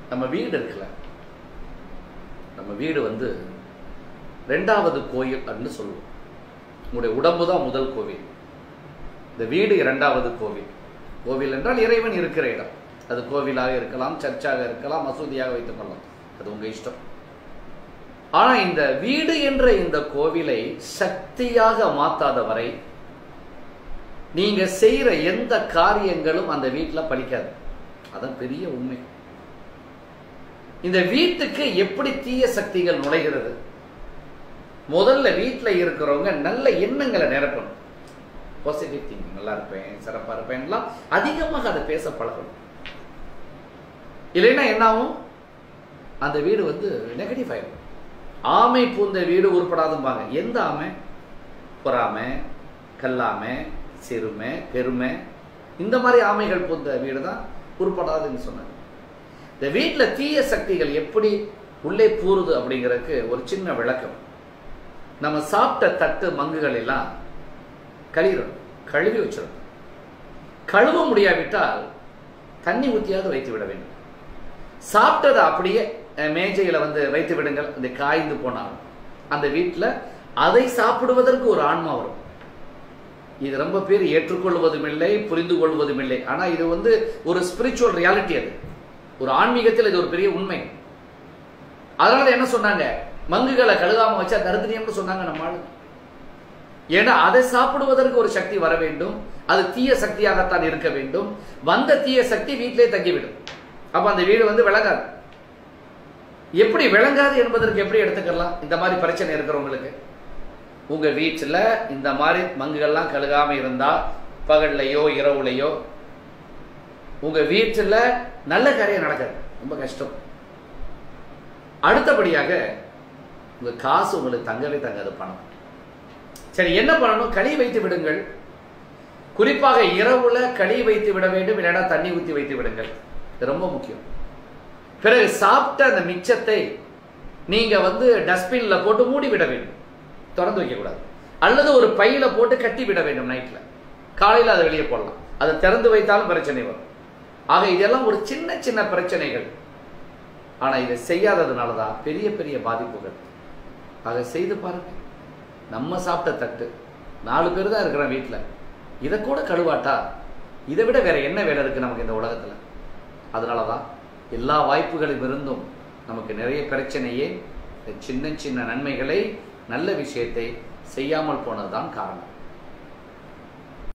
நம்ம வீடு இருக்குல்ல நம்ம வீடு வந்து ரெண்டாவது கோயில் அப்படின்னு சொல்லுவோம் உங்களுடைய உடம்பு தான் முதல் கோவில் இந்த வீடு இரண்டாவது கோவில் கோவில் என்றால் இறைவன் இருக்கிற இடம் அது கோவிலாக இருக்கலாம் சர்ச்சாக இருக்கலாம் மசூதியாக வைத்துக் கொள்ளலாம் அது உங்க இஷ்டம் ஆனா இந்த வீடு என்ற இந்த கோவிலை சக்தியாக மாத்தாத வரை நீங்க செய்யற எந்த காரியங்களும் அந்த வீட்டுல பலிக்காது அதான் பெரிய உண்மை இந்த வீட்டுக்கு எப்படி தீய சக்திகள் நுழைகிறது முதல்ல வீட்டுல இருக்கிறவங்க நல்ல எண்ணங்களை நிரப்பணும் பாசிட்டிவ் திங்கிங் நல்லா இருப்பேன் சிறப்பா இருப்பேன்லாம் அதிகமாக அதை பேச பழகணும் இல்லைன்னா என்ன ஆகும் அந்த வீடு வந்து நெகட்டிவ் ஆயிடும் ஆமை பூந்த வீடு உருப்படாதும்பாங்க எந்த ஆமை பொறாமை கல்லாமை சிறுமை பெருமை இந்த மாதிரி ஆமைகள் பூந்த வீடு தான் உருப்படாதுன்னு சொன்னாங்க இந்த வீட்டில் தீய சக்திகள் எப்படி உள்ளே பூருது அப்படிங்கிறதுக்கு ஒரு சின்ன விளக்கம் நம்ம சாப்பிட்ட தட்டு மங்குகள் எல்லாம் கழுவிடணும் கழுவி வச்சிடணும் கழுவ முடியாவிட்டால் தண்ணி ஊற்றியாவது வைத்து விட வேண்டும் சாப்பிட்டதை அப்படியே அஹ், மேஜையில வந்து வைத்து விடுங்கள் இந்த காய்ந்து போனாலும் அந்த வீட்டில் அதை சாப்பிடுவதற்கு ஒரு ஆன்மா வரும் இது ரொம்ப பேர் ஏற்றுக்கொள்வதும் இல்லை புரிந்து கொள்வதும் இல்லை ஆனா இது வந்து ஒரு ஸ்பிரிச்சுவல் ரியாலிட்டி அது ஒரு ஆன்மீகத்தில் இது ஒரு பெரிய உண்மை அதனால என்ன சொன்னாங்க மங்குகளை கழுகாம வச்சா தருத்திரியம்னு சொன்னாங்க நம்ம ஆளு ஏன்னா அதை சாப்பிடுவதற்கு ஒரு சக்தி வர வேண்டும் அது தீய சக்தியாகத்தான் இருக்க வேண்டும் வந்த தீய சக்தி வீட்டிலே தங்கிவிடும் அப்ப அந்த வீடு வந்து விளங்காது எப்படி விளங்காது என்பதற்கு எப்படி எடுத்துக்கலாம் இந்த மாதிரி பிரச்சனை இருக்கிறவங்களுக்கு உங்க வீட்டில் இந்த மாதிரி மங்குகள்லாம் கழுகாம இருந்தா பகல்லையோ இரவுலையோ உங்க வீட்டில் நல்ல காரியம் நடக்காது ரொம்ப கஷ்டம் அடுத்தபடியாக உங்க காசு உங்களுக்கு தங்கவே தங்காது பணம் சரி என்ன பண்ணணும் களி வைத்து விடுங்கள் குறிப்பாக இரவுல களி வைத்து விட வேண்டும் இல்லைன்னா தண்ணி ஊற்றி வைத்து விடுங்கள் இது ரொம்ப முக்கியம் பிறகு சாப்பிட்ட அந்த மிச்சத்தை நீங்க வந்து டஸ்ட்பின்ல போட்டு மூடி விட வேண்டும் திறந்து வைக்க கூடாது அல்லது ஒரு பையில போட்டு கட்டி விட வேண்டும் நைட்ல காலையில அதை வெளியே போடலாம் அதை திறந்து வைத்தாலும் பிரச்சனை வரும் ஆக இதெல்லாம் ஒரு சின்ன சின்ன பிரச்சனைகள் ஆனா இதை செய்யாததுனால தான் பெரிய பெரிய பாதிப்புகள் ஆக செய்து பாருங்க நம்ம சாப்பிட்ட தட்டு நாலு பேர் தான் இருக்கிறோம் வீட்டில் இதை கூட கழுவாட்டா இதை விட வேற என்ன வேலை இருக்கு நமக்கு இந்த உலகத்துல அதனால தான் எல்லா வாய்ப்புகளும் இருந்தும் நமக்கு நிறைய பிரச்சனையே இந்த சின்ன சின்ன நன்மைகளை நல்ல விஷயத்தை செய்யாமல் போனதுதான் காரணம்